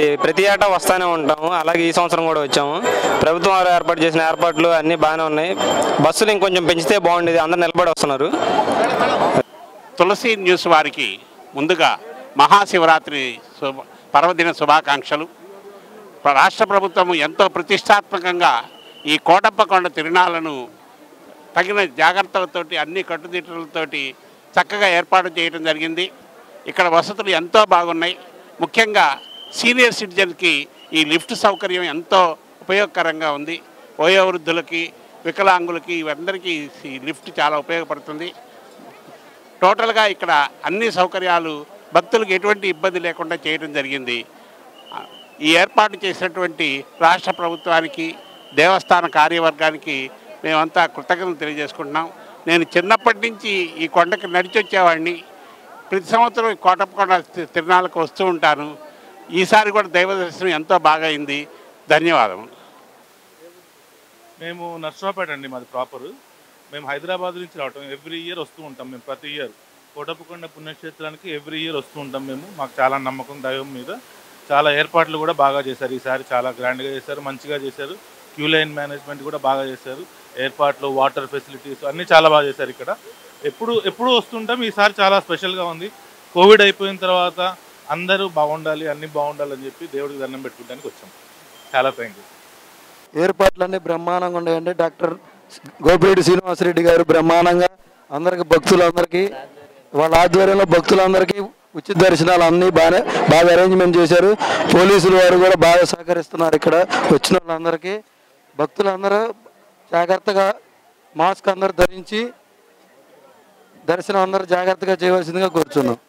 ప్రతి ఏటా వస్తూనే ఉంటాము అలాగే ఈ సంవత్సరం కూడా వచ్చాము ప్రభుత్వం వారు ఏర్పాటు చేసిన ఏర్పాట్లు అన్నీ బాగానే ఉన్నాయి బస్సులు ఇంకొంచెం పెంచితే బాగుండేది అందరు నిలబడి వస్తున్నారు తులసి న్యూస్ వారికి ముందుగా మహాశివరాత్రి శుభ పర్వదిన శుభాకాంక్షలు ప్ర- రాష్ట్ర ప్రభుత్వం ఎంతో ప్రతిష్టాత్మకంగా ఈ కోటప్ప కొండ తిరునాళ్లను తగిన జాగ్రత్తలతోటి అన్ని కట్టుదిట్టలతోటి చక్కగా ఏర్పాటు చేయడం జరిగింది ఇక్కడ వసతులు ఎంతో బాగున్నాయి ముఖ్యంగా సీనియర్ సిటిజన్కి ఈ లిఫ్ట్ సౌకర్యం ఎంతో ఉపయోగకరంగా ఉంది వయోవృద్ధులకి వికలాంగులకి ఇవందరికీ ఈ లిఫ్ట్ చాలా ఉపయోగపడుతుంది టోటల్గా ఇక్కడ అన్ని సౌకర్యాలు భక్తులకు ఎటువంటి ఇబ్బంది లేకుండా చేయడం జరిగింది ఆ, ఈ ఏర్పాటు చేసినటువంటి రాష్ట్ర ప్రభుత్వానికి దేవస్థాన కార్యవర్గానికి మేమంతా కృతజ్ఞతలు తెలియజేసుకుంటున్నాం నేను చిన్నప్పటి నుంచి ఈ కొండకి నడిచి వచ్చేవాడిని ప్రతి సంవత్సరం ఈ కోటప్పకొండ తి- తిరునాళ్ళకు వస్తూ ఉంటాను ఈసారి కూడా దైవ దర్శనం ఎంతో బాగా అయింది ధన్యవాదములు మేము నర్సరావుపేట అండి మాది ప్రాపర్ మేము హైదరాబాద్ నుంచి రావటం ఎవ్రీ ఇయర్ వస్తూ ఉంటాం మేము ప్రతి ఇయర్ కోటప్పకొండ పుణ్యక్షేత్రానికి ఎవ్రీ ఇయర్ వస్తూ ఉంటాం మేము మాకు చాలా నమ్మకం దైవం మీద చాలా ఏర్పాట్లు కూడా బాగా చేశారు ఈసారి చాలా గ్రాండ్గా చేశారు మంచిగా చేశారు క్యూ లైన్ మేనేజ్మెంట్ కూడా బాగా చేశారు ఏర్పాట్లు వాటర్ ఫెసిలిటీస్ అన్నీ చాలా బాగా చేశారు ఇక్కడ ఎప్పుడు ఎప్పుడు వస్తుంటాం ఈసారి చాలా స్పెషల్గా ఉంది కోవిడ్ అయిపోయిన తర్వాత అందరూ బాగుండాలి అన్నీ బాగుండాలని చెప్పి దేవుడికి దండం పెట్టుకోవడానికి వచ్చాం చాలా థ్యాంక్ యూ ఏర్పాట్లన్నీ బ్రహ్మాండంగా ఉన్నాయండి డాక్టర్ గోపిరెడ్డి శ్రీనివాసరెడ్డి గారు బ్రహ్మాండంగా అందరికి భక్తులందరికీ వాళ్ళ ఆధ్వర్యంలో భక్తులందరికీ ఉచిత దర్శనాలు అన్నీ బాగా బాగా అరేంజ్మెంట్ చేశారు పోలీసులు వారు కూడా బాగా సహకరిస్తున్నారు ఇక్కడ వచ్చిన వాళ్ళందరికీ భక్తులందరూ జాగ్రత్తగా మాస్క్ అందరూ ధరించి దర్శనం అందరూ జాగ్రత్తగా చేయవలసిందిగా కోరుచున్నాం